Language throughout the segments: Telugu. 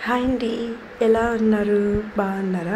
హాయ్ అండి ఎలా ఉన్నారు బాగున్నారా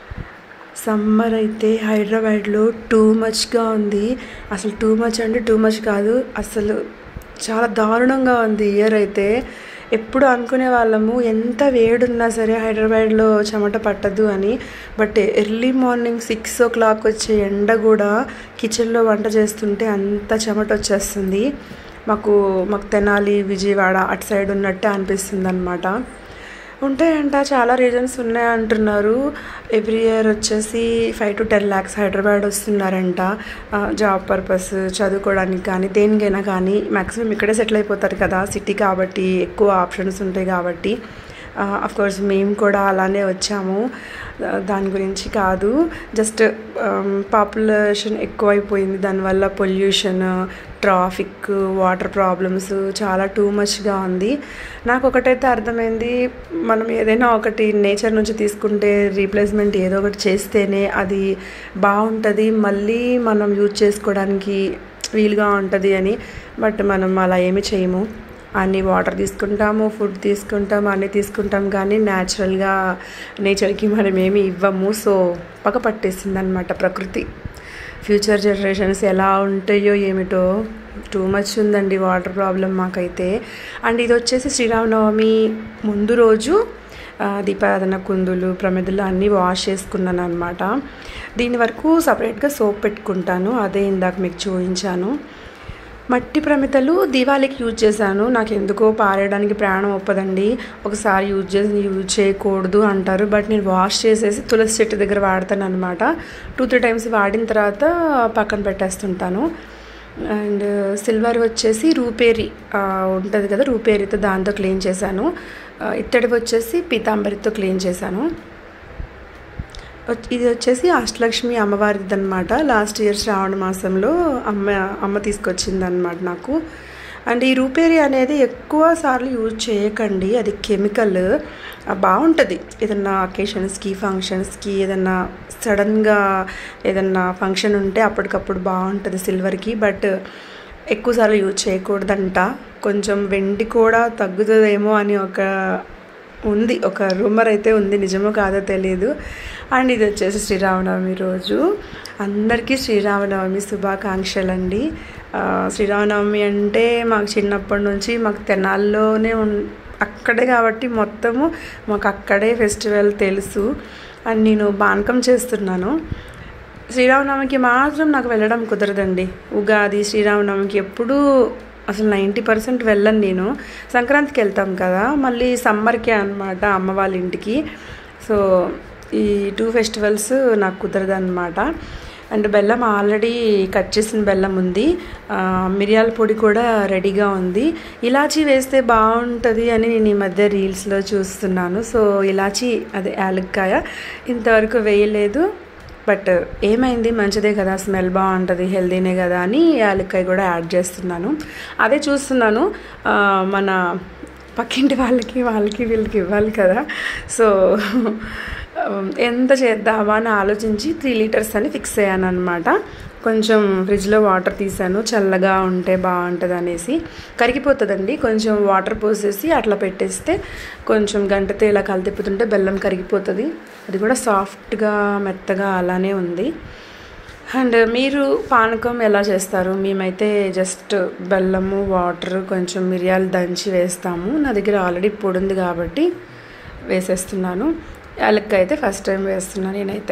సమ్మర్ అయితే హైదరాబాద్లో టూ మచ్గా ఉంది అసలు టూ మచ్ అంటే టూ మచ్ కాదు అసలు చాలా దారుణంగా ఉంది ఇయర్ అయితే ఎప్పుడు అనుకునే వాళ్ళము ఎంత వేడున్నా సరే హైదరాబాద్లో చెమట పట్టదు అని but early morning six o'clock వచ్చే ఎండ కూడా కిచెన్లో వంట చేస్తుంటే అంత చెమట వచ్చేస్తుంది మాకు మాకు తెనాలి విజయవాడ అటు సైడ్ ఉన్నట్టే అనిపిస్తుంది అనమాట ఉంటాయంట చాలా రీజన్స్ ఉన్నాయి అంటున్నారు ఎవ్రీ ఇయర్ వచ్చేసి five to ten lakhs Hyderabad వస్తున్నారంట జాబ్ పర్పస్ చదువుకోవడానికి కానీ దేనికైనా కానీ మ్యాక్సిమం ఇక్కడే సెటిల్ అయిపోతారు కదా సిటీ కాబట్టి ఎక్కువ ఆప్షన్స్ ఉంటాయి కాబట్టి అఫ్ కోర్స్ మేము కూడా అలానే వచ్చాము దాని గురించి కాదు జస్ట్ పాపులేషన్ ఎక్కువైపోయింది దానివల్ల పొల్యూషన్ ట్రాఫిక్ వాటర్ ప్రాబ్లమ్స్ చాలా టూ మచ్గా ఉంది నాకు ఒకటైతే అర్థమైంది మనం ఏదైనా ఒకటి నేచర్ నుంచి తీసుకుంటే రీప్లేస్మెంట్ ఏదో ఒకటి చేస్తేనే అది బాగుంటుంది మళ్ళీ మనం యూజ్ చేసుకోవడానికి వీలుగా ఉంటుంది అని బట్ మనం అలా ఏమి చేయము అన్ని వాటర్ తీసుకుంటాము ఫుడ్ తీసుకుంటాము అన్నీ తీసుకుంటాం కానీ న్యాచురల్గా నేచర్కి మనం ఏమి ఇవ్వము సో పక్క పట్టేసింది అనమాట ప్రకృతి ఫ్యూచర్ జనరేషన్స్ ఎలా ఉంటాయో ఏమిటో టూ మచ్ ఉందండి వాటర్ ప్రాబ్లం మాకైతే అండ్ ఇది వచ్చేసి శ్రీరామనవమి ముందు రోజు దీపారాధన కుందులు ప్రమిదలు అన్నీ వాష్ చేసుకున్నాను అనమాట దీని వరకు సపరేట్గా సోప్ పెట్టుకుంటాను అదే ఇందాక మీకు చూపించాను మట్టి ప్రమితలు దీవాళికి యూజ్ చేశాను నాకు ఎందుకో పారేయడానికి ప్రాణం ఒప్పదండి ఒకసారి యూజ్ చేసి యూజ్ చేయకూడదు అంటారు బట్ నేను వాష్ చేసేసి తులసి చెట్టు దగ్గర వాడతాను అనమాట టూ త్రీ టైమ్స్ వాడిన తర్వాత పక్కన పెట్టేస్తుంటాను అండ్ సిల్వర్ వచ్చేసి రూపేరి ఉంటుంది కదా రూపేరితో దాంతో క్లీన్ చేశాను ఇత్తడి వచ్చేసి పీతాంబరితో క్లీన్ చేశాను ఇది వచ్చేసి అష్టలక్ష్మి అమ్మవారిది అనమాట లాస్ట్ ఇయర్ శ్రావణ మాసంలో అమ్మ అమ్మ తీసుకొచ్చింది అనమాట నాకు అండ్ ఈ రూపేరి అనేది ఎక్కువ సార్లు యూజ్ చేయకండి అది కెమికల్ బాగుంటుంది ఏదన్నా అకేషన్స్కి ఫంక్షన్స్కి ఏదన్నా సడన్గా ఏదన్నా ఫంక్షన్ ఉంటే అప్పటికప్పుడు బాగుంటుంది సిల్వర్కి బట్ ఎక్కువసార్లు యూజ్ చేయకూడదంట కొంచెం వెండి కూడా తగ్గుతుందేమో అని ఒక ఉంది ఒక రూమర్ అయితే ఉంది నిజమో కాదో తెలియదు అండ్ ఇది వచ్చేసి శ్రీరామనవమి రోజు అందరికీ శ్రీరామనవమి శుభాకాంక్షలు అండి శ్రీరామనవమి అంటే మాకు చిన్నప్పటి నుంచి మాకు తెనాల్లోనే ఉన్ అక్కడే కాబట్టి మొత్తము మాకు అక్కడే ఫెస్టివల్ తెలుసు అండ్ నేను బానకం చేస్తున్నాను శ్రీరామనవమికి మాత్రం నాకు వెళ్ళడం కుదరదండి ఉగాది శ్రీరామనవమికి ఎప్పుడూ అసలు నైంటీ పర్సెంట్ వెళ్ళను నేను సంక్రాంతికి వెళ్తాం కదా మళ్ళీ సమ్మర్కే అనమాట అమ్మ వాళ్ళ ఇంటికి సో ఈ టూ ఫెస్టివల్స్ నాకు కుదరదు అనమాట అండ్ బెల్లం ఆల్రెడీ కట్ చేసిన బెల్లం ఉంది మిరియాల పొడి కూడా రెడీగా ఉంది ఇలాచీ వేస్తే బాగుంటుంది అని నేను ఈ మధ్య రీల్స్లో చూస్తున్నాను సో ఇలాచీ అదే యాలక్కాయ ఇంతవరకు వేయలేదు బట్ ఏమైంది మంచిదే కదా స్మెల్ బాగుంటుంది హెల్దీనే కదా అని యాలక్కాయ కూడా యాడ్ చేస్తున్నాను అదే చూస్తున్నాను మన పక్కింటి వాళ్ళకి వాళ్ళకి వీళ్ళకి ఇవ్వాలి కదా సో ఎంత చేద్దామా అని ఆలోచించి త్రీ లీటర్స్ అని ఫిక్స్ అయ్యాను అనమాట కొంచెం ఫ్రిడ్జ్లో వాటర్ తీసాను చల్లగా ఉంటే బాగుంటుంది అనేసి కరిగిపోతుందండి కొంచెం వాటర్ పోసేసి అట్లా పెట్టేస్తే కొంచెం గంటతో ఇలా కలితిప్పుతుంటే బెల్లం కరిగిపోతుంది అది కూడా సాఫ్ట్గా మెత్తగా అలానే ఉంది అండ్ మీరు పానకం ఎలా చేస్తారు మేమైతే జస్ట్ బెల్లము వాటర్ కొంచెం మిరియాలు దంచి వేస్తాము నా దగ్గర ఆల్రెడీ పొడి ఉంది కాబట్టి వేసేస్తున్నాను యాలక్కాయ అయితే ఫస్ట్ టైం వేస్తున్నాను నేనైతే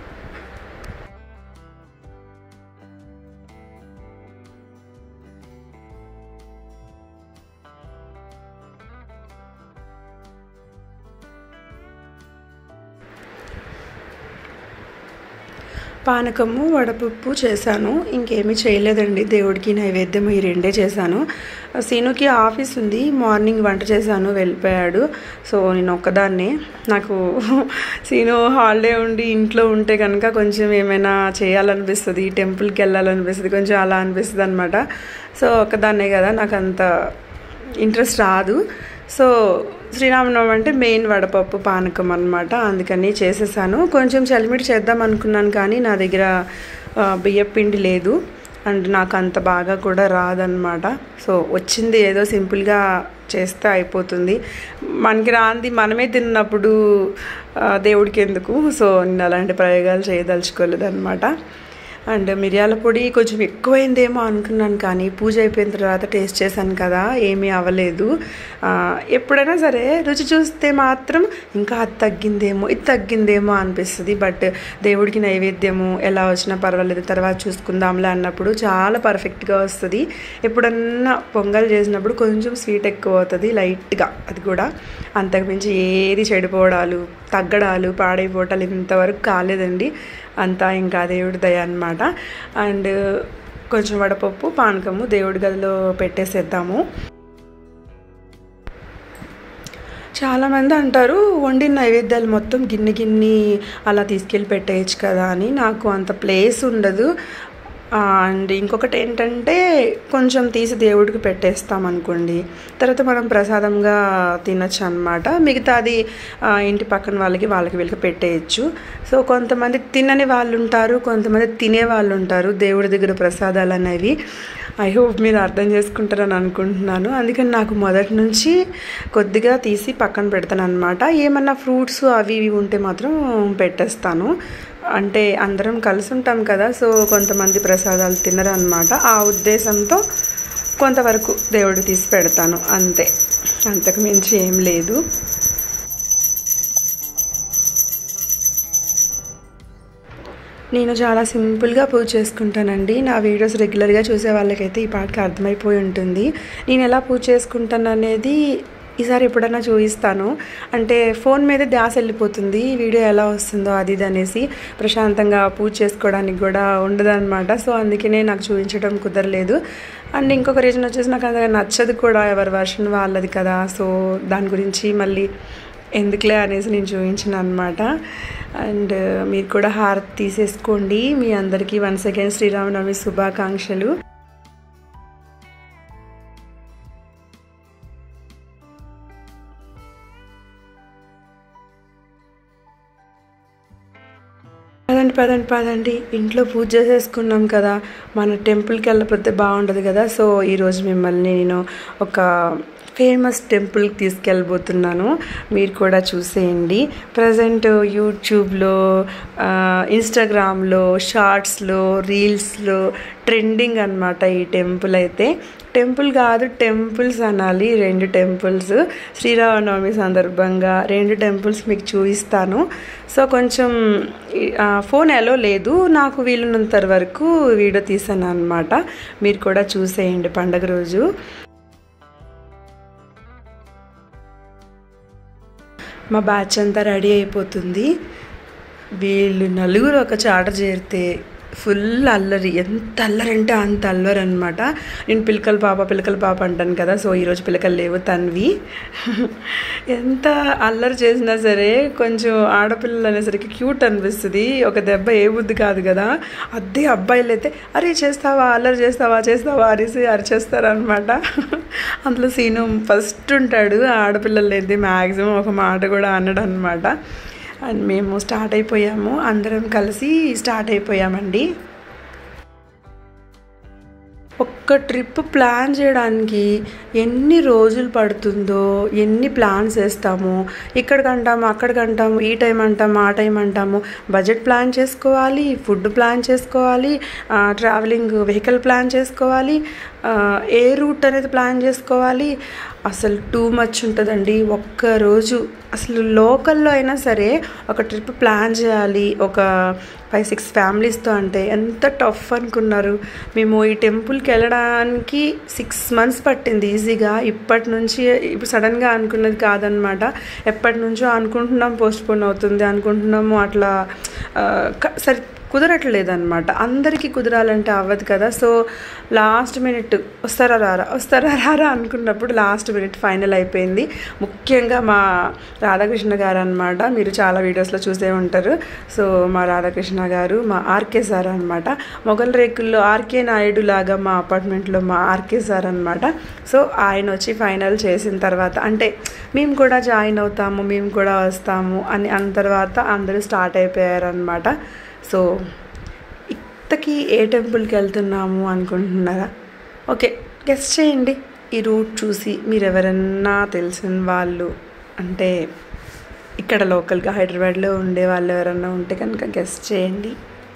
పానకము వడపప్పు చేశాను ఇంకేమీ చేయలేదండి దేవుడికి నైవేద్యం ఈ రెండే చేశాను సీనుకి ఆఫీస్ ఉంది మార్నింగ్ వంట చేశాను వెళ్ళిపోయాడు సో నేను ఒక్కదాన్నే నాకు సీను హాలిడే ఉండి ఇంట్లో ఉంటే కనుక కొంచెం ఏమైనా చేయాలనిపిస్తుంది టెంపుల్కి వెళ్ళాలనిపిస్తుంది కొంచెం అలా అనిపిస్తుంది అనమాట సో ఒక్కదాన్నే కదా నాకు అంత ఇంట్రెస్ట్ రాదు సో శ్రీరామనవమి అంటే మెయిన్ వడపప్పు పానకం అనమాట అందుకని చేసేసాను కొంచెం చలిమిడి చేద్దాం అనుకున్నాను కానీ నా దగ్గర బియ్యం పిండి లేదు అండ్ నాకు అంత బాగా కూడా రాదనమాట సో వచ్చింది ఏదో సింపుల్గా చేస్తే అయిపోతుంది మనకి రాంది మనమే తిన్నప్పుడు ఆ, దేవుడికి ఎందుకు సో నేను అలాంటి ప్రయోగాలు చేయదలుచుకోలేదు అనమాట అండ్ మిరియాల పొడి కొంచెం ఎక్కువైందేమో అనుకున్నాను కానీ పూజ అయిపోయిన తర్వాత టేస్ట్ చేశాను కదా ఏమీ అవ్వలేదు ఆ, ఎప్పుడైనా సరే రుచి చూస్తే మాత్రం ఇంకా అది తగ్గిందేమో ఇది తగ్గిందేమో అనిపిస్తుంది బట్ దేవుడికి నైవేద్యము ఎలా వచ్చినా పర్వాలేదు తర్వాత చూసుకుందాంలే అన్నప్పుడు చాలా పర్ఫెక్ట్గా వస్తుంది ఎప్పుడన్నా పొంగల్ చేసినప్పుడు కొంచెం స్వీట్ ఎక్కువ అవుతుంది లైట్గా అది కూడా అంతకుమించి ఏది చెడిపోవడాలు తగ్గడాలు పాడైపోవటాలు ఇంతవరకు కాలేదండి అంతా ఇంకా దేవుడి దయ అనమాట అండ్ కొంచెం వడపప్పు పానకము దేవుడి గదిలో పెట్టేసేద్దాము చాలామంది అంటారు వండిన నైవేద్యాలు మొత్తం గిన్నె గిన్నె అలా తీసుకెళ్ళి పెట్టేయచ్చు కదా అని నాకు అంత ప్లేస్ ఉండదు ఆ, అండ్ ఇంకొకటి ఏంటంటే కొంచెం తీసి దేవుడికి పెట్టేస్తాం అనుకోండి తర్వాత మనం ప్రసాదంగా తినచ్చు అనమాట మిగతాది ఆ, ఇంటి పక్కన వాళ్ళకి వాళ్ళకి వీళ్ళకి పెట్టేయచ్చు సో కొంతమంది తినని వాళ్ళు ఉంటారు కొంతమంది తినే వాళ్ళు ఉంటారు దేవుడి దగ్గర ప్రసాదాలు అనేవి ఐ హోప్ మీరు అర్థం చేసుకుంటారని అనుకుంటున్నాను అందుకని నాకు మొదటి నుంచి కొద్దిగా తీసి పక్కన పెడతాను అనమాట ఏమన్నా ఫ్రూట్స్ అవి ఇవి ఉంటే మాత్రం పెట్టేస్తాను అంటే అందరం కలిసి ఉంటాం కదా సో కొంతమంది ప్రసాదాలు తినరు అనమాట ఆ ఉద్దేశంతో కొంతవరకు దేవుడు తీసి పెడతాను అంతే అంతకు మించి ఏం లేదు నేను చాలా సింపుల్గా పూజ చేసుకుంటానండి నా వీడియోస్ రెగ్యులర్గా చూసే వాళ్ళకైతే ఈ పాటకి అర్థమైపోయి ఉంటుంది నేను ఎలా పూజ చేసుకుంటాను అనేది ఈసారి ఎప్పుడైనా చూపిస్తాను అంటే ఫోన్ మీద ధ్యాస వెళ్ళిపోతుంది వీడియో ఎలా వస్తుందో అది ఇది అనేసి ప్రశాంతంగా పూజ చేసుకోవడానికి కూడా ఉండదన్నమాట సో అందుకనే నాకు చూపించడం కుదరలేదు అండ్ ఇంకొక రీజన్ వచ్చేసి నాకు అంతగా నచ్చదు కూడా ఎవరి వర్షన్ వాళ్ళది కదా సో దాని గురించి మళ్ళీ ఎందుకులే అనేసి నేను చూపించిన అనమాట అండ్ మీరు కూడా హారతి తీసేసుకోండి మీ అందరికీ వన్స్ అగైన్ శ్రీరామనవమి శుభాకాంక్షలు పదండి పదండి పదండి ఇంట్లో పూజ చేసేసుకున్నాం కదా మన టెంపుల్కి వెళ్ళకపోతే బాగుండదు కదా సో ఈరోజు మిమ్మల్ని నేను ఒక ఫేమస్ టెంపుల్కి తీసుకెళ్ళబోతున్నాను మీరు కూడా చూసేయండి ప్రజెంట్ యూట్యూబ్లో ఇన్స్టాగ్రామ్లో షార్ట్స్లో రీల్స్లో ట్రెండింగ్ అనమాట ఈ టెంపుల్ అయితే టెంపుల్ కాదు టెంపుల్స్ అనాలి రెండు టెంపుల్స్ శ్రీరామనవమి సందర్భంగా రెండు టెంపుల్స్ మీకు చూపిస్తాను సో కొంచెం ఆ, ఫోన్ ఎలో లేదు నాకు వీలున్నంత వరకు వీడియో తీసాను అనమాట మీరు కూడా చూసేయండి పండగ రోజు మా బ్యాచ్ అంతా రెడీ అయిపోతుంది వీళ్ళు నలుగురు ఒక చాట చేరితే ఫుల్ అల్లరి ఎంత అల్లరి అంటే అంత అల్లరి అనమాట నేను పిలకల పాప పిలకల పాప అంటాను కదా సో ఈరోజు పిలకలు లేవు తన్వి ఎంత అల్లరి చేసినా సరే కొంచెం ఆడపిల్లలు అనేసరికి క్యూట్ అనిపిస్తుంది ఒక దెబ్బ ఏ బుద్ధి కాదు కదా అదే అబ్బాయిలు అయితే అరే చేస్తావా అల్లరి చేస్తావా చేస్తావా అనేసి అరిచేస్తారనమాట అందులో సీను ఫస్ట్ ఉంటాడు ఆడపిల్లలు అయితే మ్యాక్సిమం ఒక మాట కూడా అనడు అనమాట అండ్ మేము స్టార్ట్ అయిపోయాము అందరం కలిసి స్టార్ట్ అయిపోయామండి ఒక్క ట్రిప్ ప్లాన్ చేయడానికి ఎన్ని రోజులు పడుతుందో ఎన్ని ప్లాన్స్ వేస్తాము ఇక్కడికంటాము అక్కడికంటాము ఈ టైం అంటాము ఆ టైం అంటాము బడ్జెట్ ప్లాన్ చేసుకోవాలి ఫుడ్ ప్లాన్ చేసుకోవాలి ట్రావెలింగ్ వెహికల్ ప్లాన్ చేసుకోవాలి ఆ, ఏ రూట్ అనేది ప్లాన్ చేసుకోవాలి అసలు టూ మచ్ ఉంటుందండి ఒక్కరోజు అసలు లోకల్లో అయినా సరే ఒక ట్రిప్ ప్లాన్ చేయాలి ఒక ఫైవ్ సిక్స్ ఫ్యామిలీస్తో అంటే ఎంత టఫ్ అనుకున్నారు మేము ఈ టెంపుల్కి వెళ్ళడానికి సిక్స్ మంత్స్ పట్టింది ఈజీగా ఇప్పటి నుంచి ఇప్పుడు సడన్గా అనుకున్నది కాదనమాట ఎప్పటి నుంచో అనుకుంటున్నాం పోస్ట్పోన్ అవుతుంది అనుకుంటున్నాము అట్లా ఆ, క- సరి కుదరట్లేదు అనమాట అందరికీ కుదరాలంటే అవ్వదు కదా సో లాస్ట్ మినిట్ వస్తారా రారా వస్తారా రారా అనుకున్నప్పుడు లాస్ట్ మినిట్ ఫైనల్ అయిపోయింది ముఖ్యంగా మా రాధాకృష్ణ గారు అనమాట మీరు చాలా వీడియోస్లో చూసే ఉంటారు సో మా రాధాకృష్ణ గారు మా ఆర్కే సార్ అనమాట మొగల్ రేకుల్లో ఆర్కే నాయుడు లాగా మా అపార్ట్మెంట్లో మా ఆర్కే సార్ అనమాట సో ఆయన వచ్చి ఫైనల్ చేసిన తర్వాత అంటే మేము కూడా జాయిన్ అవుతాము మేము కూడా వస్తాము అని అన్న తర్వాత అందరూ స్టార్ట్ అయిపోయారనమాట సో ఇంత ఇంతకీ ఏ టెంపుల్కి వెళ్తున్నాము అనుకుంటున్నారా ఓకే గెస్ట్ చేయండి ఈ రూట్ చూసి మీరు ఎవరన్నా తెలిసిన వాళ్ళు అంటే ఇక్కడ లోకల్గా హైదరాబాద్లో ఉండే వాళ్ళు ఎవరన్నా ఉంటే కనుక గెస్ట్ చేయండి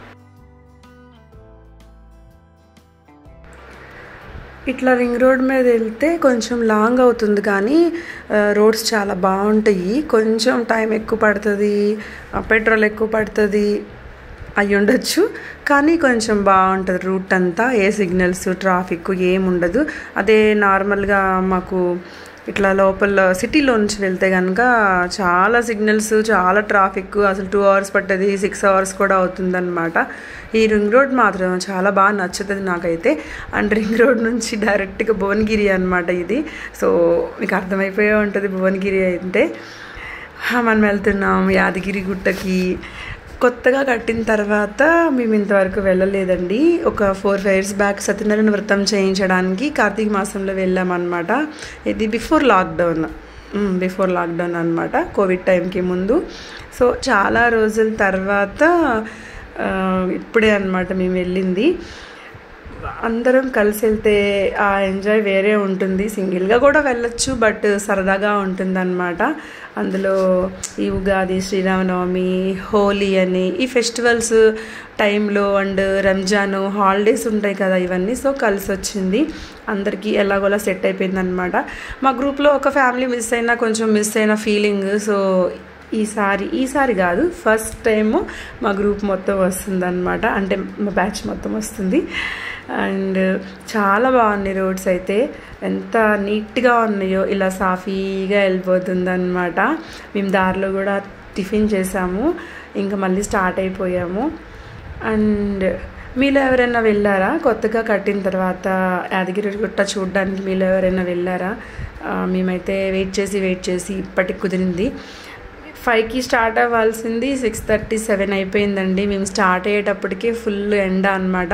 ఇట్లా రింగ్ రోడ్ మీద వెళ్తే కొంచెం లాంగ్ అవుతుంది కానీ రోడ్స్ చాలా బాగుంటాయి కొంచెం టైం ఎక్కువ పడుతుంది పెట్రోల్ ఎక్కువ పడుతుంది అయి ఉండొచ్చు కానీ కొంచెం బాగుంటుంది రూట్ అంతా ఏ సిగ్నల్స్ ట్రాఫిక్ ఏముండదు అదే నార్మల్గా మాకు ఇట్లా లోపల సిటీలో నుంచి వెళ్తే కనుక చాలా సిగ్నల్స్ చాలా ట్రాఫిక్ అసలు టూ అవర్స్ పట్టేది సిక్స్ అవర్స్ కూడా అవుతుందన్నమాట ఈ రింగ్ రోడ్ మాత్రం చాలా బాగా నచ్చుతుంది నాకైతే అండ్ రింగ్ రోడ్ నుంచి డైరెక్ట్గా భువనగిరి అనమాట ఇది సో మీకు అర్థమైపోయే ఉంటుంది భువనగిరి అంటే మనం వెళ్తున్నాం యాదగిరి గుట్టకి కొత్తగా కట్టిన తర్వాత మేము ఇంతవరకు వెళ్ళలేదండి ఒక four five years back Satyanarayana వ్రతం చేయించడానికి కార్తీక మాసంలో వెళ్ళామన్నమాట ఇది బిఫోర్ లాక్డౌన్ బిఫోర్ లాక్డౌన్ అనమాట కోవిడ్ టైంకి ముందు సో చాలా రోజుల తర్వాత ఇప్పుడే అనమాట మేము వెళ్ళింది అందరం కలిసి వెళ్తే ఆ ఎంజాయ్ వేరే ఉంటుంది సింగిల్గా కూడా వెళ్ళొచ్చు బట్ సరదాగా ఉంటుందన్నమాట అందులో ఈ ఉగాది శ్రీరామనవమి హోలీ అని ఈ ఫెస్టివల్స్ టైంలో అండ్ రంజాన్ హాలిడేస్ ఉంటాయి కదా ఇవన్నీ సో కలిసి వచ్చింది అందరికీ ఎలాగోలా సెట్ అయిపోయింది అనమాట మా గ్రూప్లో ఒక ఫ్యామిలీ మిస్ అయినా కొంచెం మిస్ అయిన ఫీలింగ్ సో ఈసారి ఈసారి కాదు ఫస్ట్ టైం మా గ్రూప్ మొత్తం వస్తుందన్నమాట అంటే మా బ్యాచ్ మొత్తం వస్తుంది అండ్ చాలా బాగున్నాయి రోడ్స్ అయితే ఎంత నీట్గా ఉన్నాయో ఇలా సాఫీగా వెళ్ళిపోతుంది అనమాట మేము దారిలో కూడా టిఫిన్ చేసాము ఇంకా మళ్ళీ స్టార్ట్ అయిపోయాము అండ్ మీలో ఎవరైనా వెళ్ళారా కొత్తగా కట్టిన తర్వాత యాదగిరి గుట్ట చూడడానికి మీలో ఎవరైనా వెళ్ళారా మేమైతే వెయిట్ చేసి వెయిట్ చేసి ఇప్పటికి కుదిరింది ఫైవ్కి స్టార్ట్ అవ్వాల్సింది సిక్స్ థర్టీ సెవెన్ అయిపోయిందండి మేము స్టార్ట్ అయ్యేటప్పటికే ఫుల్ ఎండ అనమాట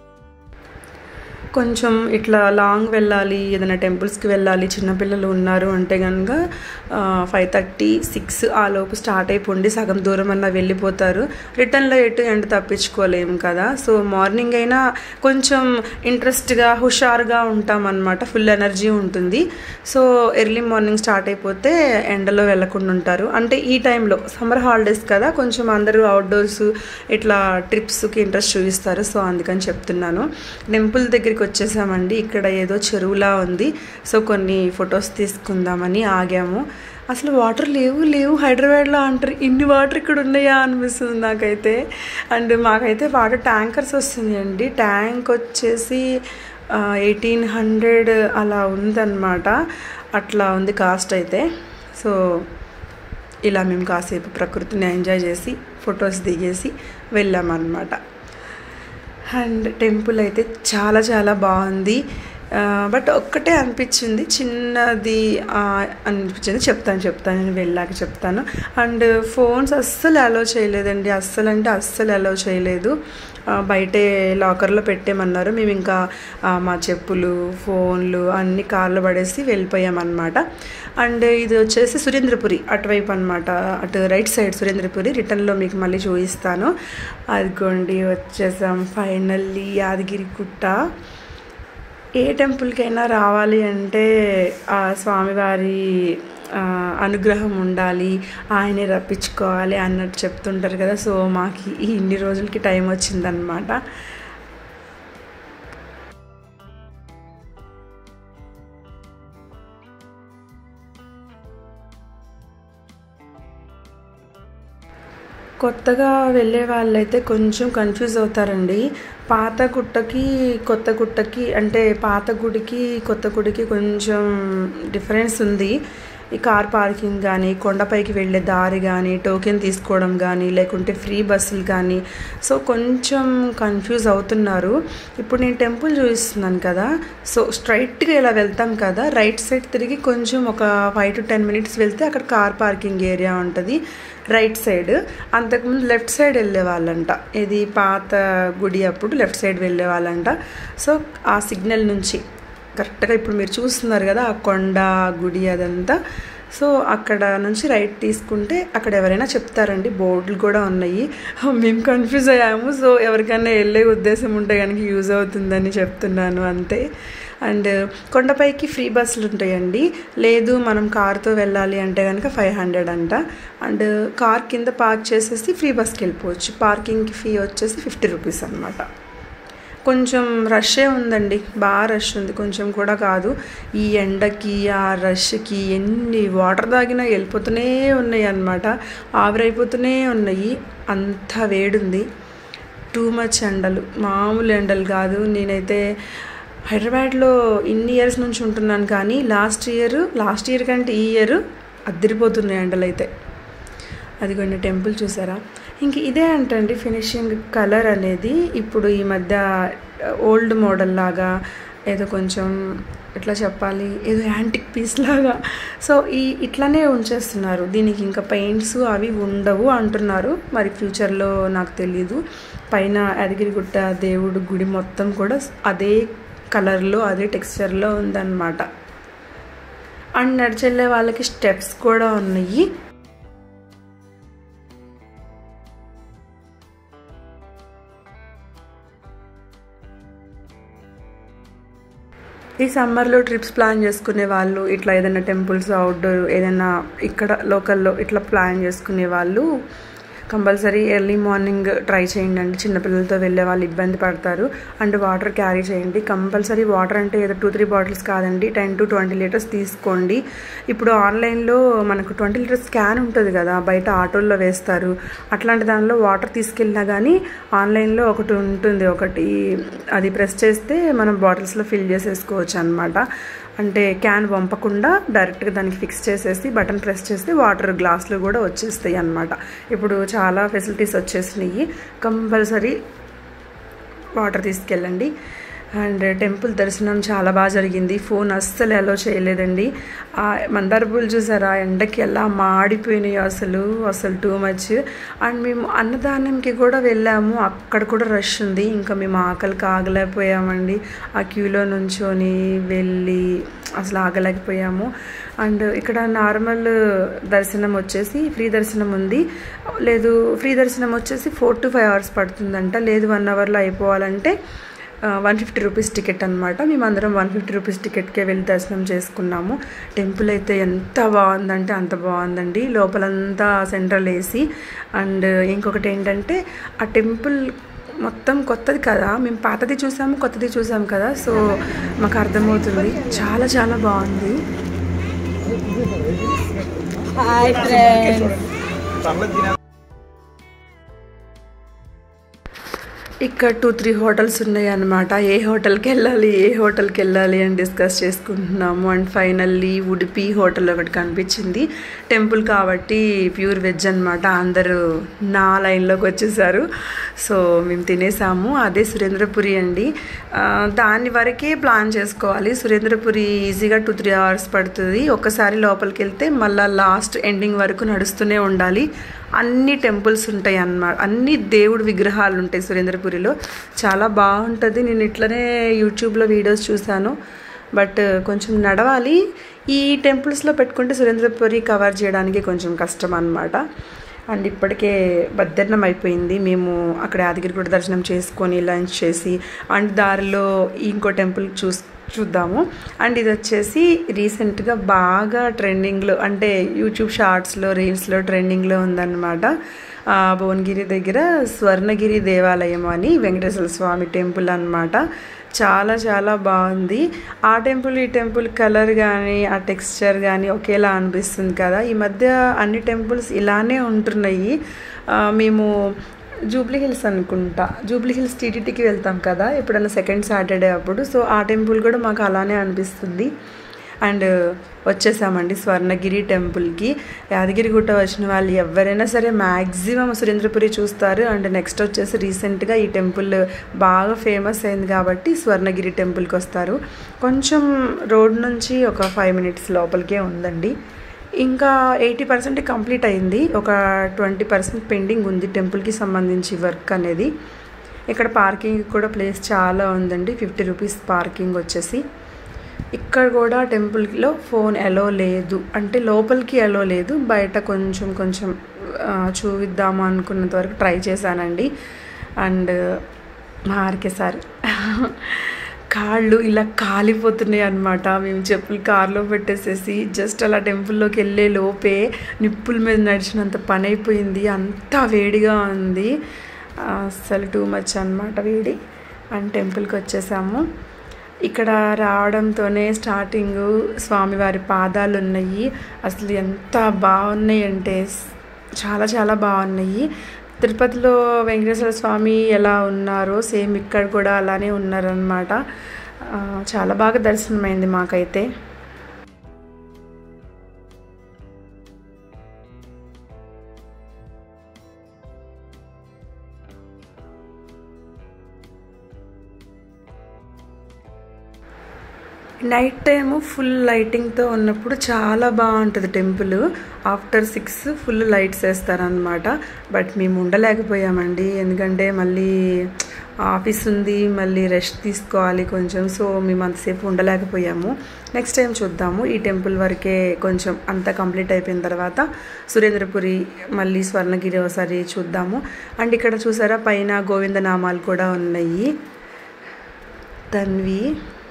కొంచెం ఇట్లా లాంగ్ వెళ్ళాలి ఏదైనా టెంపుల్స్కి వెళ్ళాలి చిన్నపిల్లలు ఉన్నారు అంటే కనుక ఫైవ్ థర్టీ సిక్స్ ఆ లోపు స్టార్ట్ అయిపోండి సగం దూరం అన్నా వెళ్ళిపోతారు రిటర్న్లో ఎటు ఎండ తప్పించుకోలేము కదా సో మార్నింగ్ అయినా కొంచెం ఇంట్రెస్ట్గా హుషారుగా ఉంటామన్నమాట ఫుల్ ఎనర్జీ ఉంటుంది సో ఎర్లీ మార్నింగ్ స్టార్ట్ అయిపోతే ఎండలో వెళ్ళకుండా ఉంటారు అంటే ఈ టైంలో సమ్మర్ హాలిడేస్ కదా కొంచెం అందరూ అవుట్డోర్స్ ఇట్లా ట్రిప్స్కి ఇంట్రెస్ట్ చూపిస్తారు సో అందుకని చెప్తున్నాను టెంపుల్ దగ్గరికి వచ్చేసామండి ఇక్కడ ఏదో చెరువులా ఉంది సో కొన్ని ఫొటోస్ తీసుకుందామని ఆగాము అసలు వాటర్ లేవు లేవు హైదరాబాద్లో అంటారు ఇన్ని వాటర్ ఇక్కడ ఉన్నాయా అనిపిస్తుంది నాకైతే అండ్ మాకైతే వాటర్ ట్యాంకర్స్ వస్తుంది అండి ట్యాంక్ వచ్చేసి ఎయిటీన్ హండ్రెడ్ అలా ఉందన్నమాట అట్లా ఉంది కాస్ట్ అయితే సో ఇలా మేము కాసేపు ప్రకృతిని ఎంజాయ్ చేసి ఫొటోస్ దిగేసి వెళ్ళామన్నమాట అండ్ టెంపుల్ అయితే చాలా చాలా బాగుంది బట్ ఒక్కటే అనిపించింది చిన్నది అనిపించింది చెప్తాను చెప్తాను నేను వెళ్ళాక చెప్తాను అండ్ ఫోన్స్ అస్సలు అలో చేయలేదండి అస్సలు అంటే అస్సలు అలో చేయలేదు బయటే లాకర్లో పెట్టేమన్నారు మేము ఇంకా మా చెప్పులు ఫోన్లు అన్ని కార్లో పడేసి వెళ్ళిపోయామన్నమాట అండ్ ఇది వచ్చేసి సురేంద్రపురి అటువైపు అనమాట అటు రైట్ సైడ్ సురేంద్రపురి రిటర్న్లో మీకు మళ్ళీ చూపిస్తాను అదిగోండి వచ్చేసాం ఫైనల్లీ యాదగిరి గుట్ట ఏ టెంపుల్కైనా రావాలి అంటే ఆ స్వామివారి అనుగ్రహం ఉండాలి ఆయనే రప్పించుకోవాలి అన్నట్టు చెప్తుంటారు కదా సో మాకు ఈ ఇన్ని రోజులకి టైం వచ్చిందనమాట కొత్తగా వెళ్ళే వాళ్ళైతే కొంచెం కన్ఫ్యూజ్ అవుతారండి పాత గుట్టకి కొత్త గుట్టకి అంటే పాత గుడికి కొత్త గుడికి కొంచెం డిఫరెన్స్ ఉంది ఈ కార్ పార్కింగ్ కానీ కొండపైకి వెళ్ళే దారి కానీ టోకెన్ తీసుకోవడం కానీ లేకుంటే ఫ్రీ బస్సులు కానీ సో కొంచెం కన్ఫ్యూజ్ అవుతున్నారు ఇప్పుడు నేను టెంపుల్ చూపిస్తున్నాను కదా సో స్ట్రైట్గా ఇలా వెళ్తాం కదా రైట్ సైడ్ తిరిగి కొంచెం ఒక ఫైవ్ టు టెన్ మినిట్స్ వెళ్తే అక్కడ కార్ పార్కింగ్ ఏరియా ఉంటుంది రైట్ సైడ్ అంతకుముందు లెఫ్ట్ సైడ్ వెళ్ళే వాళ్ళంట ఇది పాత గుడి అప్పుడు లెఫ్ట్ సైడ్ వెళ్ళే వాళ్ళంట సో ఆ సిగ్నల్ నుంచి కరెక్ట్గా ఇప్పుడు మీరు చూస్తున్నారు కదా ఆ కొండ గుడి అదంతా సో అక్కడ నుంచి రైట్ తీసుకుంటే అక్కడ ఎవరైనా చెప్తారండి బోర్డులు కూడా ఉన్నాయి మేము కన్ఫ్యూజ్ అయ్యాము సో ఎవరికైనా వెళ్ళే ఉద్దేశం ఉంటే కనుక యూజ్ అవుతుందని చెప్తున్నాను అంతే అండ్ కొండపైకి ఫ్రీ బస్సులు ఉంటాయండి లేదు మనం కార్తో వెళ్ళాలి అంటే కనుక ఫైవ్ హండ్రెడ్ అంట అండ్ కార్ కింద పార్క్ చేసేసి ఫ్రీ బస్కి వెళ్ళిపోవచ్చు పార్కింగ్కి ఫీ వచ్చేసి ఫిఫ్టీ రూపీస్ అనమాట కొంచెం రషే ఉందండి బాగా రష్ ఉంది కొంచెం కూడా కాదు ఈ ఎండకి ఆ రష్కి ఎన్ని వాటర్ తాగినా వెళ్ళిపోతూనే ఉన్నాయి అన్నమాట ఆవిరైపోతూనే ఉన్నాయి అంత వేడుంది టూ మచ్ ఎండలు మామూలు ఎండలు కాదు నేనైతే హైదరాబాద్లో ఇన్ని ఇయర్స్ నుంచి ఉంటున్నాను కానీ లాస్ట్ ఇయర్ లాస్ట్ ఇయర్ కంటే ఈ ఇయర్ అద్దరిపోతున్నాయి ఎండలు అయితే అది కొన్ని టెంపుల్ చూసారా ఇంక ఇదే అంటండి ఫినిషింగ్ కలర్ అనేది ఇప్పుడు ఈ మధ్య ఓల్డ్ మోడల్ లాగా ఏదో కొంచెం ఎట్లా చెప్పాలి ఏదో యాంటిక్ పీస్ లాగా సో ఈ ఇట్లానే ఉంచేస్తున్నారు దీనికి ఇంకా పెయింట్స్ అవి ఉండవు అంటున్నారు మరి ఫ్యూచర్లో నాకు తెలీదు పైన యాదగిరిగుట్ట దేవుడు గుడి మొత్తం కూడా అదే కలర్లో అదే టెక్స్చర్లో ఉందన్నమాట అండ్ నడిచెళ్ళే వాళ్ళకి స్టెప్స్ కూడా ఉన్నాయి ఈ సమ్మర్లో ట్రిప్స్ ప్లాన్ చేసుకునే వాళ్ళు ఇట్లా ఏదైనా టెంపుల్స్ అవుట్డోర్ ఏదైనా ఇక్కడ లోకల్లో ఇట్లా ప్లాన్ చేసుకునే వాళ్ళు కంపల్సరీ ఎర్లీ మార్నింగ్ ట్రై చేయండి అండి చిన్నపిల్లలతో వెళ్ళే వాళ్ళు ఇబ్బంది పడతారు అండ్ వాటర్ క్యారీ చేయండి కంపల్సరీ వాటర్ అంటే ఏదో టూ త్రీ బాటిల్స్ కాదండి టెన్ టు ట్వంటీ లీటర్స్ తీసుకోండి ఇప్పుడు ఆన్లైన్లో మనకు ట్వంటీ లీటర్స్ క్యాన్ ఉంటుంది కదా బయట ఆటోల్లో వేస్తారు అట్లాంటి దానిలో వాటర్ తీసుకెళ్ళినా కానీ ఆన్లైన్లో ఒకటి ఉంటుంది ఒకటి అది ప్రెస్ చేస్తే మనం బాటిల్స్లో ఫిల్ చేసేసుకోవచ్చు అనమాట అంటే క్యాన్ పంపకుండా డైరెక్ట్గా దానికి ఫిక్స్ చేసేసి బటన్ ప్రెస్ చేస్తే వాటర్ గ్లాసులు కూడా వచ్చేస్తాయి అన్నమాట ఇప్పుడు చాలా ఫెసిలిటీస్ వచ్చేసినాయి కంపల్సరీ వాటర్ తీసుకెళ్ళండి అండ్ టెంపుల్ దర్శనం చాలా బాగా జరిగింది ఫోన్ అస్సలు అలో చేయలేదండి ఆ మందార పూలు చూసారా ఎండకి ఎలా మాడిపోయినాయి అసలు అసలు టూ మచ్ అండ్ మేము అన్నదానంకి కూడా వెళ్ళాము అక్కడ కూడా రష్ ఉంది ఇంకా మేము ఆకలికి ఆగలేకపోయామండి ఆ క్యూలో నుంచొని వెళ్ళి అసలు ఆగలేకపోయాము అండ్ ఇక్కడ నార్మల్ దర్శనం వచ్చేసి ఫ్రీ దర్శనం ఉంది లేదు ఫ్రీ దర్శనం వచ్చేసి ఫోర్ టు ఫైవ్ అవర్స్ పడుతుందంట లేదు వన్ అవర్లో అయిపోవాలంటే వన్ ఫిఫ్టీ రూపీస్ టికెట్ అనమాట మేమందరం వన్ ఫిఫ్టీ రూపీస్ టికెట్కే వెళ్ళి దర్శనం చేసుకున్నాము టెంపుల్ అయితే ఎంత బాగుందంటే అంత బాగుందండి లోపలంతా సెంట్రల్ ఏసీ అండ్ ఇంకొకటి ఏంటంటే ఆ టెంపుల్ మొత్తం కొత్తది కదా మేము పాతది చూసాము కొత్తది చూసాము కదా సో మాకు అర్థమవుతుంది చాలా చాలా బాగుంది హాయ్ ఫ్రెండ్స్ ఇక్కడ టూ త్రీ హోటల్స్ ఉన్నాయి అన్నమాట ఏ హోటల్కి వెళ్ళాలి ఏ హోటల్కి వెళ్ళాలి అని డిస్కస్ చేసుకుంటున్నాము అండ్ ఫైనల్లీ ఉడిపి హోటల్ ఒకటి కనిపించింది టెంపుల్ కాబట్టి ప్యూర్ వెజ్ అనమాట అందరూ నా లైన్లోకి వచ్చేసారు సో మేము తినేసాము అదే సురేంద్రపురి అండి ఆ, దాని వరకే ప్లాన్ చేసుకోవాలి సురేంద్రపురి ఈజీగా టూ త్రీ అవర్స్ పడుతుంది ఒక్కసారి లోపలికి వెళ్తే మళ్ళీ లాస్ట్ ఎండింగ్ వరకు నడుస్తూనే ఉండాలి అన్ని టెంపుల్స్ ఉంటాయి అన్నమాట అన్ని దేవుడి విగ్రహాలు ఉంటాయి సురేంద్రపురిలో చాలా బాగుంటుంది నేను ఇట్లనే యూట్యూబ్లో వీడియోస్ చూశాను బట్ కొంచెం నడవాలి ఈ టెంపుల్స్లో పెట్టుకుంటే సురేంద్రపురి కవర్ చేయడానికి కొంచెం కష్టం అన్నమాట అండ్ ఇప్పటికే బద్దర్ణం అయిపోయింది మేము అక్కడ యాదగిరిగుట్ట దర్శనం చేసుకొని లంచ్ చేసి అండ్ దారిలో ఇంకో టెంపుల్ చూస్ చూద్దాము అండ్ ఇది వచ్చేసి రీసెంట్గా బాగా ట్రెండింగ్లో అంటే యూట్యూబ్ షార్ట్స్లో రీల్స్లో ట్రెండింగ్లో ఉందన్నమాట ఆ, భువనగిరి దగ్గర స్వర్ణగిరి దేవాలయం అని వెంకటేశ్వర స్వామి టెంపుల్ అన్నమాట చాలా చాలా బాగుంది ఆ టెంపుల్ ఈ టెంపుల్ కలర్ కానీ ఆ టెక్స్చర్ కానీ ఒకేలా అనిపిస్తుంది కదా ఈ మధ్య అన్ని టెంపుల్స్ ఇలానే ఉంటున్నాయి ఆ, మేము జూబ్లీ హిల్స్ అనుకుంటా జూబ్లీ హిల్స్ టీటీటీకి వెళ్తాం కదా ఎప్పుడైనా సెకండ్ సాటర్డే అప్పుడు సో ఆ టెంపుల్ కూడా మాకు అలానే అనిపిస్తుంది అండ్ వచ్చేసామండి స్వర్ణగిరి టెంపుల్కి యాదగిరిగుట్ట వచ్చిన వాళ్ళు ఎవరైనా సరే మ్యాక్సిమం సురేంద్రపురి చూస్తారు అండ్ నెక్స్ట్ వచ్చేసి రీసెంట్గా ఈ టెంపుల్ బాగా ఫేమస్ అయింది కాబట్టి స్వర్ణగిరి టెంపుల్కి వస్తారు కొంచెం రోడ్ నుంచి ఒక ఫైవ్ మినిట్స్ లోపలికే ఉందండి ఇంకా ఎయిటీ పర్సెంట్ కంప్లీట్ అయింది ఒక ట్వంటీ పర్సెంట్ పెండింగ్ ఉంది టెంపుల్కి సంబంధించి వర్క్ అనేది ఇక్కడ పార్కింగ్ కూడా ప్లేస్ చాలా ఉందండి ఫిఫ్టీ రూపీస్ పార్కింగ్ వచ్చేసి ఇక్కడ కూడా టెంపుల్లో ఫోన్ ఎలో లేదు అంటే లోపలికి ఎలో లేదు బయట కొంచెం కొంచెం ఆ, చూపిద్దాము అనుకున్నంత వరకు ట్రై చేశానండి అండ్ మార్కే సార్ కాళ్ళు ఇలా కాలిపోతున్నాయి అనమాట మేము చెప్పులు కార్లో పెట్టేసేసి జస్ట్ అలా టెంపుల్లోకి వెళ్ళే లోపే నిప్పుల మీద నడిచినంత పని అయిపోయింది అంతా వేడిగా ఉంది అసలు టూ మచ్ అనమాట వేడి అండ్ టెంపుల్కి వచ్చేసాము ఇక్కడ రావడంతోనే స్టార్టింగ్ స్వామివారి పాదాలు ఉన్నాయి అసలు ఎంత బాగున్నాయి అంటే చాలా చాలా బాగున్నాయి తిరుపతిలో వెంకటేశ్వర స్వామి ఎలా ఉన్నారో సేమ్ ఇక్కడ కూడా అలానే ఉన్నారనమాట ఆ, చాలా బాగా దర్శనమైంది మాకైతే నైట్ టైము ఫుల్ లైటింగ్తో ఉన్నప్పుడు చాలా బాగుంటుంది temple after six full lights వేస్తారనమాట బట్ మేము ఉండలేకపోయామండి ఎందుకంటే మళ్ళీ ఆఫీస్ ఉంది మళ్ళీ రెస్ట్ తీసుకోవాలి కొంచెం సో మేము అంతసేపు ఉండలేకపోయాము నెక్స్ట్ టైం చూద్దాము ఈ టెంపుల్ వరకే కొంచెం అంతా కంప్లీట్ అయిపోయిన తర్వాత సురేంద్రపురి మళ్ళీ స్వర్ణగిరి ఒకసారి చూద్దాము అండ్ ఇక్కడ చూసారా పైన గోవిందనామాలు కూడా ఉన్నాయి తన్వి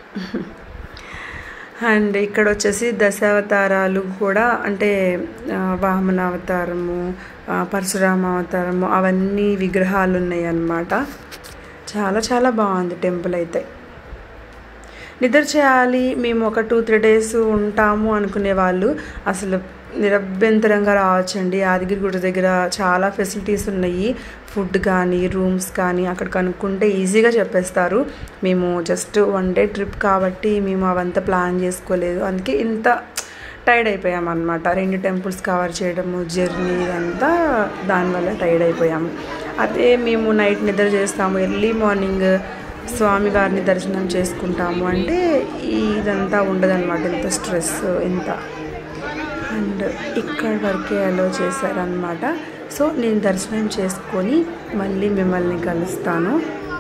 అండ్ ఇక్కడ వచ్చేసి దశావతారాలు కూడా అంటే ఆ, వామన అవతారము ఆ, పరశురామ అవతారము అవన్నీ విగ్రహాలు ఉన్నాయి అన్నమాట చాలా చాలా బాగుంది టెంపుల్ అయితే నిద్ర చేయాలి మేము ఒక టూ త్రీ డేస్ ఉంటాము అనుకునే వాళ్ళు అసలు నిరభ్యంతరంగా రావచ్చండి యాదగిరి గుడి దగ్గర చాలా ఫెసిలిటీస్ ఉన్నాయి ఫుడ్ కానీ రూమ్స్ కానీ అక్కడ కనుక్కుంటే ఈజీగా చెప్పేస్తారు మేము జస్ట్ వన్ డే ట్రిప్ కాబట్టి మేము అవంతా ప్లాన్ చేసుకోలేదు అందుకే ఇంత టైర్డ్ అయిపోయాం అనమాట రెండు టెంపుల్స్ కవర్ చేయడము జర్నీ ఇదంతా దానివల్ల టైర్డ్ అయిపోయాము అదే మేము నైట్ నిద్ర చేస్తాము ఎర్లీ మార్నింగ్ స్వామివారిని దర్శనం చేసుకుంటాము అంటే ఇదంతా ఉండదన్నమాట ఇంత స్ట్రెస్ ఇంత అండ్ ఇక్కడ వరకే అలో చేశారనమాట సో నేను దర్శనం చేసుకొని మళ్ళీ మిమ్మల్ని కలుస్తాను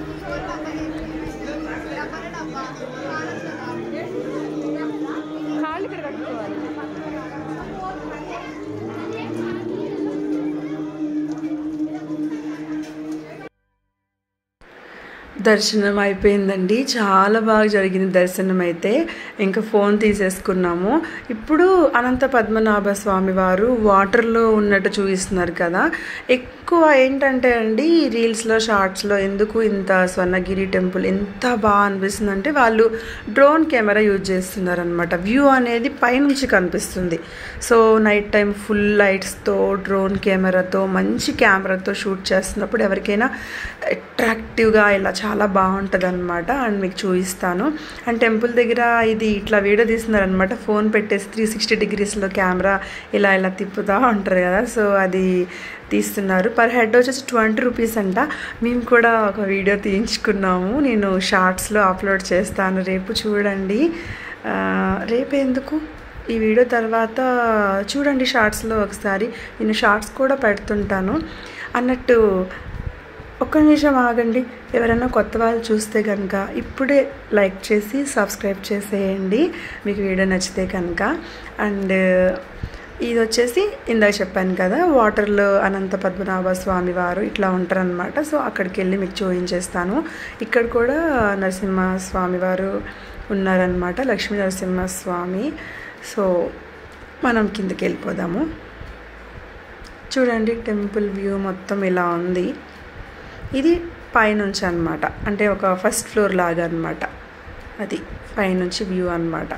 దర్శనం అయిపోయిందండి చాలా బాగా జరిగింది దర్శనం అయితే ఇంకా ఫోన్ తీసేసుకున్నాము ఇప్పుడు అనంత పద్మనాభ స్వామి వారు వాటర్లో ఉన్నట్టు చూపిస్తున్నారు కదా ఎక్కువ ఏంటంటే అండి రీల్స్లో షార్ట్స్లో ఎందుకు ఇంత స్వర్ణగిరి టెంపుల్ ఎంత బాగా అనిపిస్తుంది అంటే వాళ్ళు డ్రోన్ కెమెరా యూజ్ చేస్తున్నారు అనమాట వ్యూ అనేది పైనుంచి కనిపిస్తుంది సో నైట్ టైం ఫుల్ లైట్స్తో డ్రోన్ కెమెరాతో మంచి కెమెరాతో షూట్ చేస్తున్నప్పుడు ఎవరికైనా అట్రాక్టివ్గా ఇలా చాలా బాగుంటుంది అనమాట అండ్ మీకు చూపిస్తాను అండ్ టెంపుల్ దగ్గర ఇది ఇట్లా వీడియో తీస్తున్నారనమాట ఫోన్ పెట్టేసి త్రీ సిక్స్టీ డిగ్రీస్లో కెమెరా ఇలా ఇలా తిప్పుతూ ఉంటారు కదా సో అది తీస్తున్నారు పర్ హెడ్ వచ్చేసి ట్వంటీ రూపీస్ అంట మేము కూడా ఒక వీడియో తీయించుకున్నాము నేను షార్ట్స్లో అప్లోడ్ చేస్తాను రేపు చూడండి ఆ, రేపు ఎందుకు ఈ వీడియో తర్వాత చూడండి షార్ట్స్లో ఒకసారి నేను షార్ట్స్ కూడా పెడుతుంటాను అన్నట్టు ఒక్క నిమిషం ఆగండి ఎవరైనా కొత్త వాళ్ళు చూస్తే కనుక ఇప్పుడే లైక్ చేసి సబ్స్క్రైబ్ చేసేయండి మీకు వీడియో నచ్చితే కనుక అండ్ ఇది వచ్చేసి ఇందాక చెప్పాను కదా వాటర్లో అనంత పద్మనాభ స్వామి వారు ఇట్లా ఉంటారనమాట సో అక్కడికి వెళ్ళి మీకు చూపించేస్తాను ఇక్కడ కూడా నరసింహ స్వామి వారు ఉన్నారనమాట లక్ష్మీ నరసింహ స్వామి సో మనం కిందకి వెళ్ళిపోదాము చూడండి టెంపుల్ వ్యూ మొత్తం ఇలా ఉంది ఇది పైనుంచి అనమాట అంటే ఒక ఫస్ట్ ఫ్లోర్ లాగా అనమాట అది పైనుంచి వ్యూ అనమాట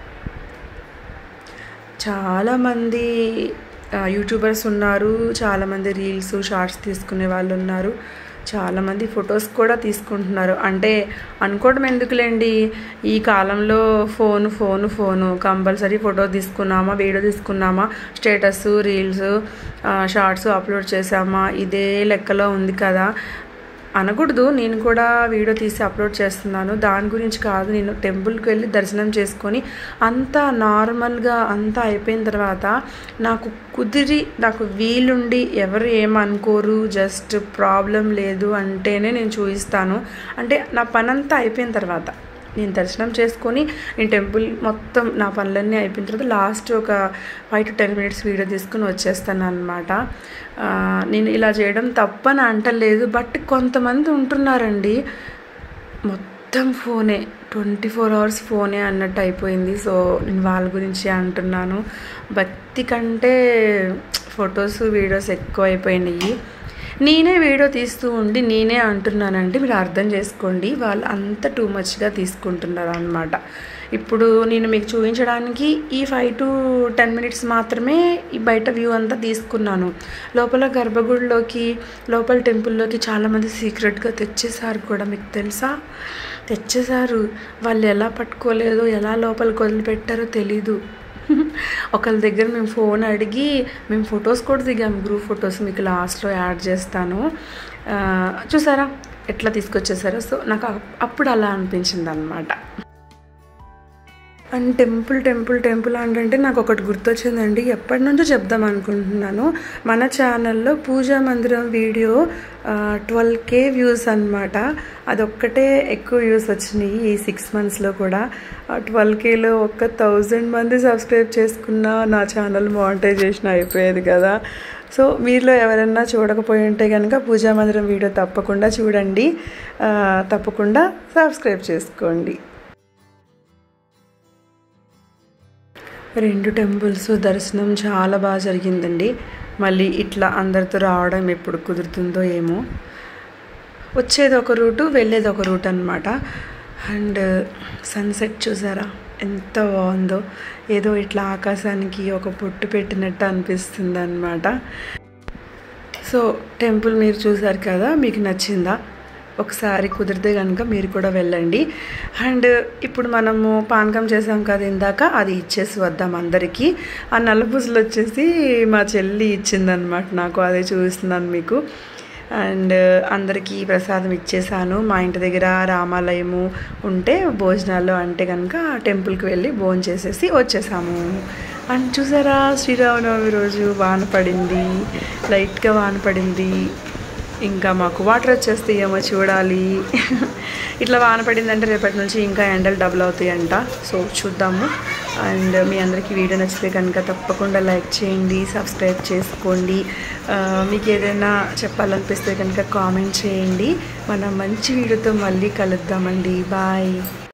చాలామంది యూట్యూబర్స్ ఉన్నారు చాలామంది రీల్స్ షార్ట్స్ తీసుకునే వాళ్ళు ఉన్నారు చాలామంది ఫొటోస్ కూడా తీసుకుంటున్నారు అంటే అనుకోవడం ఎందుకులేండి ఈ కాలంలో phone phone phone compulsory photo తీసుకున్నామా వీడియో తీసుకున్నామా స్టేటస్ రీల్స్ షార్ట్స్ అప్లోడ్ చేసామా ఇదే లెక్కలో ఉంది కదా అనకూడదు నేను కూడా వీడియో తీసి అప్లోడ్ చేస్తున్నాను దాని గురించి కాదు నేను టెంపుల్కి వెళ్ళి దర్శనం చేసుకొని అంతా నార్మల్గా అంతా అయిపోయిన తర్వాత నాకు కుదిరి నాకు వీలుండి ఎవరు ఏమనుకోరు జస్ట్ ప్రాబ్లం లేదు అంటేనే నేను చూపిస్తాను అంటే నా పని అంతా అయిపోయిన తర్వాత నేను దర్శనం చేసుకొని నేను టెంపుల్ మొత్తం నా పనులన్నీ అయిపోయిన తర్వాత లాస్ట్ ఒక five to ten minutes video తీసుకుని వచ్చేస్తాను అనమాట నేను ఇలా చేయడం తప్పని అంటలేదు బట్ కొంతమంది ఉంటున్నారండి మొత్తం ఫోనే ట్వంటీ ఫోర్ అవర్స్ ఫోనే అన్నట్టు అయిపోయింది సో నేను వాళ్ళ గురించి అంటున్నాను భక్తి కంటే ఫొటోస్ వీడియోస్ ఎక్కువ అయిపోయినాయి నేనే వీడియో తీస్తూ ఉండి నేనే అంటున్నానంటే మీరు అర్థం చేసుకోండి వాళ్ళు అంత టూ మచ్గా తీసుకుంటున్నారు అనమాట ఇప్పుడు నేను మీకు చూపించడానికి ఈ ఫైవ్ టు టెన్ మినిట్స్ మాత్రమే ఈ బయట వ్యూ అంతా తీసుకున్నాను లోపల గర్భగుడిలోకి లోపల టెంపుల్లోకి చాలామంది సీక్రెట్గా తెచ్చేసారు కూడా మీకు తెలుసా తెచ్చేసారు వాళ్ళు ఎలా పట్టుకోలేదో ఎలా లోపలికి వదిలిపెట్టారో తెలీదు ఒకళ్ళ దగ్గర మేము ఫోన్ అడిగి మేము ఫొటోస్ కూడా దిగాము గ్రూప్ ఫొటోస్ మీకు లాస్ట్లో యాడ్ చేస్తాను ఆ, చూసారా ఎట్లా తీసుకొచ్చేసారో సో నాకు అప్- అప్పుడు అలా అనిపించింది అనమాట అండ్ టెంపుల్ టెంపుల్ టెంపుల్ అంటే నాకు ఒకటి గుర్తొచ్చిందండి ఎప్పటి నుంచో చెప్దాం అనుకుంటున్నాను మన ఛానల్లో పూజా మందిరం వీడియో ట్వెల్వ్ కే వ్యూస్ అనమాట అదొక్కటే ఎక్కువ వ్యూస్ వచ్చినాయి ఈ సిక్స్ మంత్స్లో కూడా ట్వెల్వ్ కేలో ఒక్క థౌజండ్ మంది సబ్స్క్రైబ్ చేసుకున్న నా ఛానల్ మానిటైజేషన్ అయిపోయేది కదా సో మీలో ఎవరైనా చూడకపోయి ఉంటే కనుక పూజా మందిరం వీడియో తప్పకుండా చూడండి ఆ, తప్పకుండా సబ్స్క్రైబ్ చేసుకోండి రెండు టెంపుల్స్ దర్శనం చాలా బాగా జరిగిందండి మళ్ళీ ఇట్లా అందరితో రావడం ఎప్పుడు కుదురుతుందో ఏమో వచ్చేది ఒక రూటు వెళ్ళేది ఒక రూట్ అనమాట అండ్ సన్సెట్ చూసారా ఎంత బాగుందో ఏదో ఇట్లా ఆకాశానికి ఒక పొట్టు పెట్టినట్టు అనిపిస్తుంది అనమాట సో టెంపుల్ మీరు చూసారు కదా మీకు నచ్చిందా ఒకసారి కుదిరితే కనుక మీరు కూడా వెళ్ళండి అండ్ ఇప్పుడు మనము పానకం చేసాం కదా ఇందాక అది ఇచ్చేసి వద్దాం అందరికీ ఆ నల్లపూసలు వచ్చేసి మా చెల్లి ఇచ్చిందనమాట నాకు అదే చూపిస్తున్నాను మీకు అండ్ అందరికీ ప్రసాదం ఇచ్చేసాను మా ఇంటి దగ్గర రామాలయము ఉంటే భోజనాలు అంటే కనుక టెంపుల్కి వెళ్ళి భోజనం చేసేసి వచ్చేసాము అండ్ చూసారా శ్రీరామనవమి రోజు వాన పడింది లైట్గా వాన పడింది ఇంకా మాకు వాటర్ వచ్చేస్తాయి ఏమో చూడాలి ఇట్లా వాన పడిందంటే రేపటి నుంచి ఇంకా ఎండలు డబుల్ అవుతాయంట సో చూద్దాము అండ్ మీ అందరికీ వీడియో నచ్చితే కనుక తప్పకుండా లైక్ చేయండి సబ్స్క్రైబ్ చేసుకోండి ఆ, మీకు ఏదైనా చెప్పాలనిపిస్తే కనుక కామెంట్ చేయండి మనం మంచి వీడియోతో మళ్ళీ కలుద్దామండి బాయ్